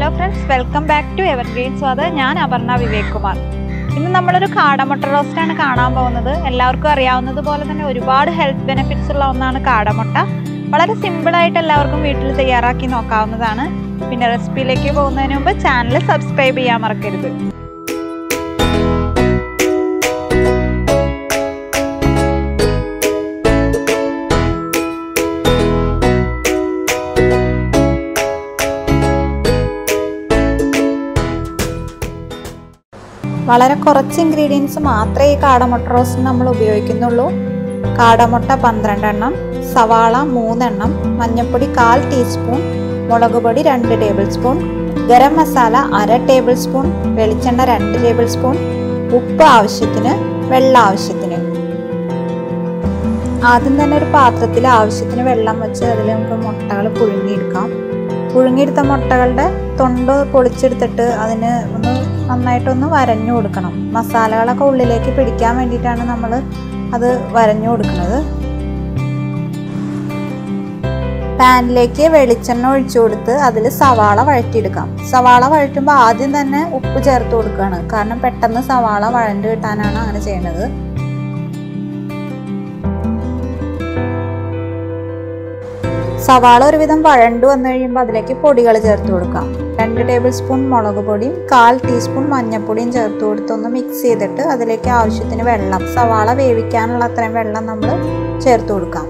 friends welcome back to evergreen Swad ഞാൻ അപർണ വിവേക് കുമാർ ഇന്ന് നമ്മളൊരു കാടമുട്ട റോസ്റ്റാണ് കാണാൻ പോകുന്നത് എല്ലാവർക്കും അറിയാവുന്നത് പോലെ തന്നെ ഒരുപാട് ഹെൽത്ത് ബെനിഫിറ്റ്സ് ഉള്ള ഒന്നാണ് കാടമുട്ട വളരെ സിമ്പിളായിട്ട് എല്ലാവർക്കും വീട്ടിൽ തയ്യാറാക്കി നോക്കാവുന്നതാണ് പിന്നെ റെസിപ്പിയിലേക്ക് പോകുന്നതിന് മുമ്പ് ചാനൽ സബ്സ്ക്രൈബ് ചെയ്യാൻ മറക്കരുത് വളരെ കുറച്ച് ഇൻഗ്രീഡിയൻസ് മാത്രമേ ഈ കാടമുട്ട റോസ്റ്റിന് നമ്മൾ ഉപയോഗിക്കുന്നുള്ളൂ കാടമുട്ട പന്ത്രണ്ടെണ്ണം സവാള മൂന്നെണ്ണം മഞ്ഞൾപ്പൊടി കാൽ ടീസ്പൂൺ മുളക് പൊടി രണ്ട് ടേബിൾ സ്പൂൺ ഗരം മസാല അര ടേബിൾ സ്പൂൺ വെളിച്ചെണ്ണ രണ്ട് ടേബിൾ സ്പൂൺ ഉപ്പ് ആവശ്യത്തിന് വെള്ളം ആവശ്യത്തിന് ആദ്യം തന്നെ ഒരു പാത്രത്തിൽ ആവശ്യത്തിന് വെള്ളം വെച്ച് അതിൽ നമുക്ക് മുട്ടകൾ പുഴുങ്ങിയെടുക്കാം പുഴുങ്ങിയെടുത്ത മുട്ടകളുടെ തൊണ്ട് പൊളിച്ചെടുത്തിട്ട് അതിന് ഒന്ന് നന്നായിട്ടൊന്ന് വരഞ്ഞു കൊടുക്കണം മസാലകളൊക്കെ ഉള്ളിലേക്ക് പിടിക്കാൻ വേണ്ടിയിട്ടാണ് നമ്മൾ അത് വരഞ്ഞു കൊടുക്കുന്നത് പാനിലേക്ക് വെളിച്ചെണ്ണ ഒഴിച്ചു കൊടുത്ത് അതിൽ സവാള വഴറ്റിയെടുക്കാം സവാള വഴറ്റുമ്പോൾ ആദ്യം തന്നെ ഉപ്പ് ചേർത്ത് കൊടുക്കുകയാണ് കാരണം പെട്ടെന്ന് സവാള വഴണ്ട് കിട്ടാനാണ് അങ്ങനെ ചെയ്യുന്നത് സവാള ഒരുവിധം വഴണ്ടു വന്നു കഴിയുമ്പോൾ അതിലേക്ക് പൊടികൾ ചേർത്ത് കൊടുക്കാം രണ്ട് ടേബിൾ സ്പൂൺ മുളക് പൊടിയും കാൽ ടീസ്പൂൺ മഞ്ഞൾപ്പൊടിയും ചേർത്ത് കൊടുത്ത് ഒന്ന് മിക്സ് ചെയ്തിട്ട് അതിലേക്ക് ആവശ്യത്തിന് വെള്ളം സവാള വേവിക്കാനുള്ള അത്രയും വെള്ളം നമ്മൾ ചേർത്ത് കൊടുക്കാം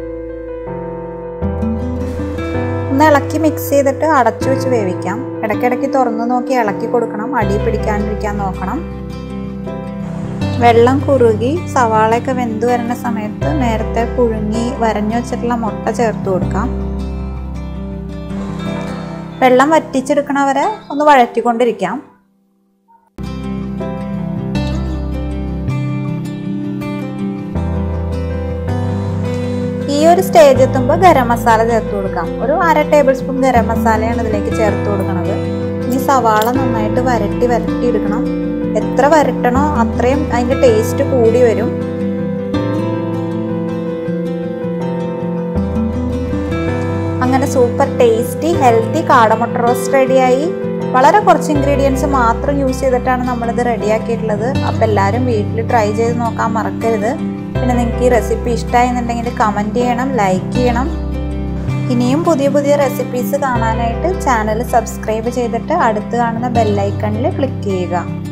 ഒന്ന് ഇളക്കി മിക്സ് ചെയ്തിട്ട് അടച്ചു വെച്ച് വേവിക്കാം ഇടയ്ക്കിടയ്ക്ക് തുറന്നു നോക്കി ഇളക്കി കൊടുക്കണം അടി പിടിക്കാണ്ടിരിക്കാൻ നോക്കണം വെള്ളം കുറുകി സവാളയൊക്കെ വെന്ത് വരുന്ന സമയത്ത് നേരത്തെ പുഴുങ്ങി വരഞ്ഞു വെച്ചിട്ടുള്ള മുട്ട ചേർത്ത് കൊടുക്കാം വെള്ളം വറ്റിച്ചെടുക്കണവരെ ഒന്ന് വഴറ്റിക്കൊണ്ടിരിക്കാം ഈ ഒരു സ്റ്റേജ് എത്തുമ്പോൾ ഗരം മസാല ചേർത്ത് കൊടുക്കാം ഒരു അര ടേബിൾ സ്പൂൺ ഗരം മസാലയാണ് ഇതിലേക്ക് ചേർത്ത് കൊടുക്കുന്നത് ഇനി സവാള നന്നായിട്ട് വരട്ടി വരട്ടി എടുക്കണം എത്ര വരട്ടണോ അത്രയും അതിൻ്റെ ടേസ്റ്റ് കൂടി വരും അങ്ങനെ സൂപ്പർ ടേസ്റ്റി ഹെൽത്തി കാടമുട്ട റോസ്റ്റ് റെഡിയായി വളരെ കുറച്ച് ഇൻഗ്രീഡിയൻസ് മാത്രം യൂസ് ചെയ്തിട്ടാണ് നമ്മളിത് റെഡിയാക്കിയിട്ടുള്ളത് അപ്പോൾ എല്ലാവരും വീട്ടിൽ ട്രൈ ചെയ്ത് നോക്കാൻ മറക്കരുത് പിന്നെ നിങ്ങൾക്ക് ഈ റെസിപ്പി ഇഷ്ടമായെന്നുണ്ടെങ്കിൽ കമൻറ്റ് ചെയ്യണം ലൈക്ക് ചെയ്യണം ഇനിയും പുതിയ പുതിയ റെസിപ്പീസ് കാണാനായിട്ട് ചാനൽ സബ്സ്ക്രൈബ് ചെയ്തിട്ട് അടുത്ത് കാണുന്ന ബെല്ലൈക്കണിൽ ക്ലിക്ക് ചെയ്യുക